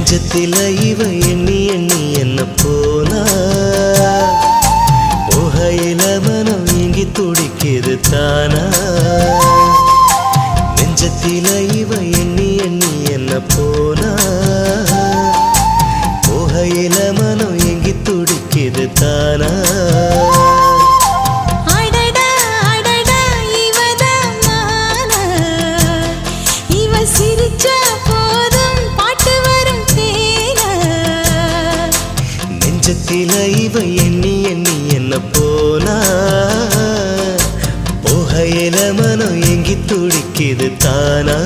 நெஞ்சத்தில இவ எண்ணி எண்ணி என்ன போனா புகையில மனம் இங்கி துடிக்குது தானா நெஞ்சத்தில இவ எண்ணி எண்ணி என்ன போனா புகையில மனம் இங்கி துடிக்குது தானா அடடா அடடா இவதான் மானா இவ சிரிச்சா போதும் பாட்டு வரும் தேனா நெஞ்சத்தில இவ எண்ணி எண்ணி என்ன போனா புகையில மனம் எங்கி துடிக்குது தானா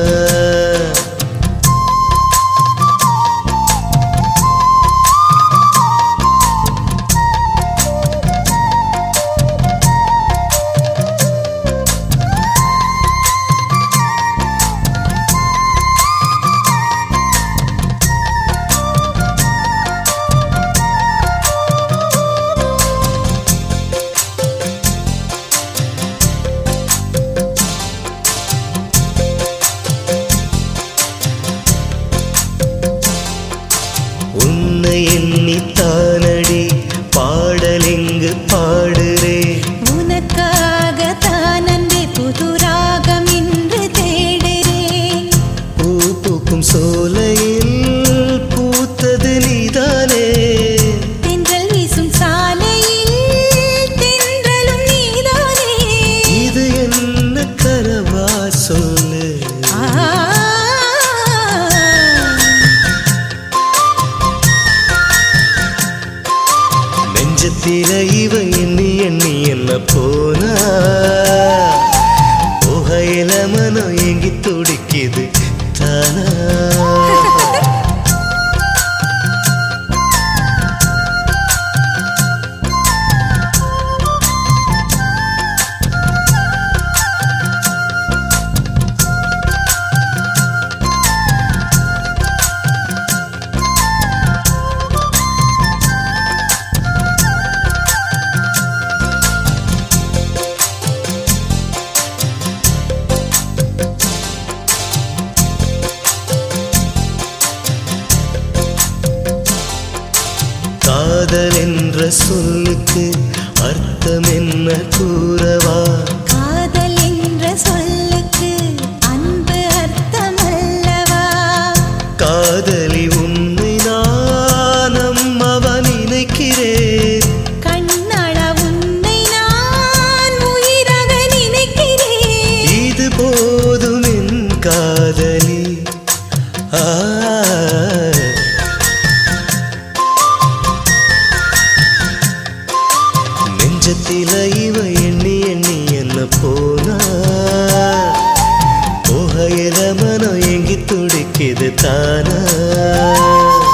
உன்னை எண்ணித்தானடி பாடலெங்கு பாடுறே உனக்காக தான் அன்பே புது ராகம் இன்று தேடுறேன் பூ பூக்கும் சோலையில் பூத்தது நீதானே தென்றல் வீசும் சாலையில் தென்றலும் நீதானே இது என்ன கரவா சொல்லு ஆ நெஞ்சத்தில இவ எண்ணி எண்ணி என்ன போனா புகையில மனம் எங்கி துடிக்குது தானா காதல் என்ற சொல்லுக்கு அர்த்தம் என்ன கூறவா காதல் என்ற சொல்லுக்கு அன்பு அர்த்தமல்லவா காதலி உன்னை நானும் அவன் நினைக்கிறேன் கண்ணாளா உன்னை நான் உயிராக நினைக்கிறேன் இது போதும் என் காதலி ஆ நெஞ்சத்தில இவ எண்ணி எண்ணி என்ன போனா புகையில மனம் எங்கி துடிக்குது தானா